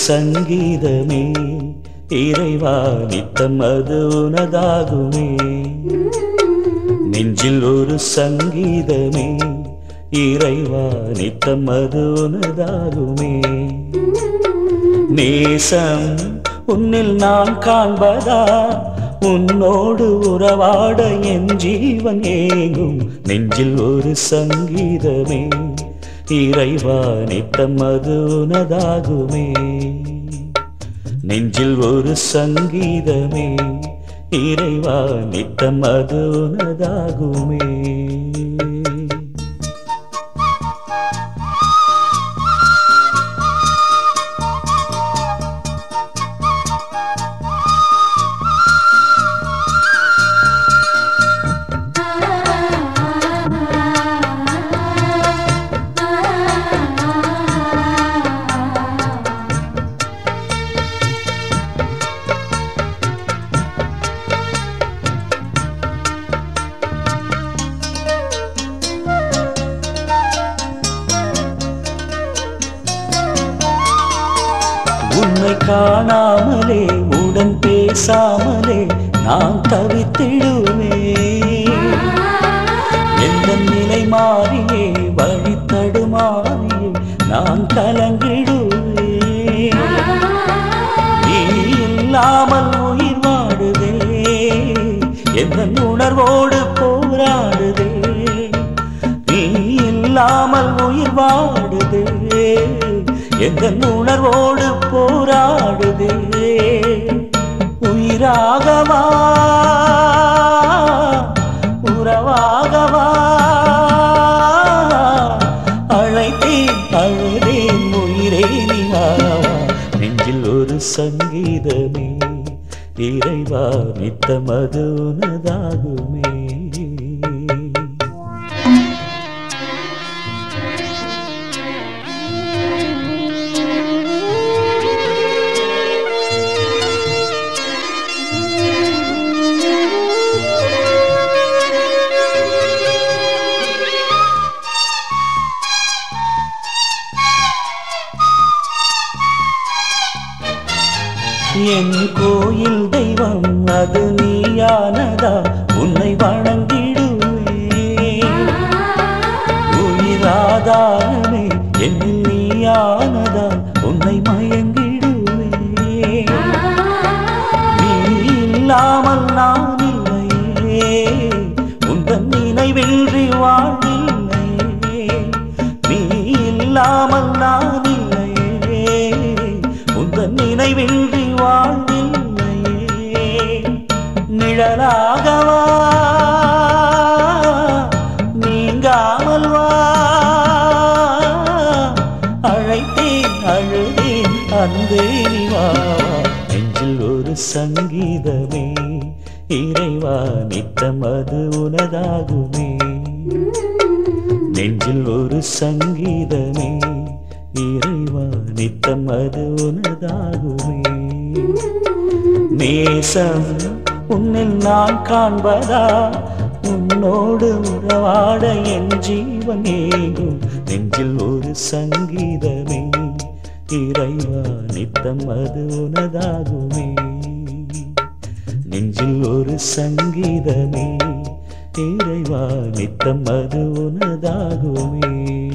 சங்கீதமே இறைவா நித்தம் அது உனதாகுமே நெஞ்சில் ஒரு சங்கீதமே இறைவா நித்தம் அது உனதாகுமே நேசம் உன்னில் நான் காண்பதா உன்னோடு உறவாட என் ஜீவன் ஏங்கும் நெஞ்சில் ஒரு சங்கீதமே இறைவா நித்தம் அது உனதாகுமே நெஞ்சில் ஒரு சங்கீதமே இறைவா நித்தம் அது உனதாகுமே உன்னை காணாமலே உடன் பேசாமலே நான் தவித்திடுவே எந்த நிலை மாறியே வழி தடுமாறியே நான் கலங்கிடுவே நீ இல்லாமல் உயிர் வாடுதே எந்த உணர்வோடு போராடுதே நீ இல்லாமல் உயிர் வாடுதே எந்த உணர்வோடு போராடுதே உயிராகவா உறவாகவா அழைத்தேன் அழுதேன் உயிரே நீவாவா நெஞ்சில் ஒரு சங்கீதமே இறைவா நித்தமது உனதாகுமே என் கோயில் தெய்வம் அது நீயானதா உன்னை வணங்கிடுவே உயிராதாரமே என்னில் நீயானதா உன்னை மயங்கிடுவே நீ இல்லாமல் நான் இல்லையே உந்தன் நினைவின்றி வாழ்வில்லையே நீ இல்லாமல் நான் இல்லையே உந்தன் நினைவின்றி வாழ்வில்லையே நிழலாகவா நீங்காமல் வா அழைத்தேன் அழுதேன் அன்பே நீ வா நெஞ்சில் ஒரு சங்கீதமே இறைவா நித்தம் அது உனதாகுமே நெஞ்சில் ஒரு சங்கீதமே இறைவா நித்தம் அது உனதாகுமே நேசம் உன்னில் நான் காண்பதா உன்னோடு உறவாட என் ஜீவன் ஏங்கும் நெஞ்சில் ஒரு சங்கீதமே இறைவா நித்தம் அது உனதாகுமே நெஞ்சில் ஒரு சங்கீதமே இறைவா நித்தம் அது உனதாகுமே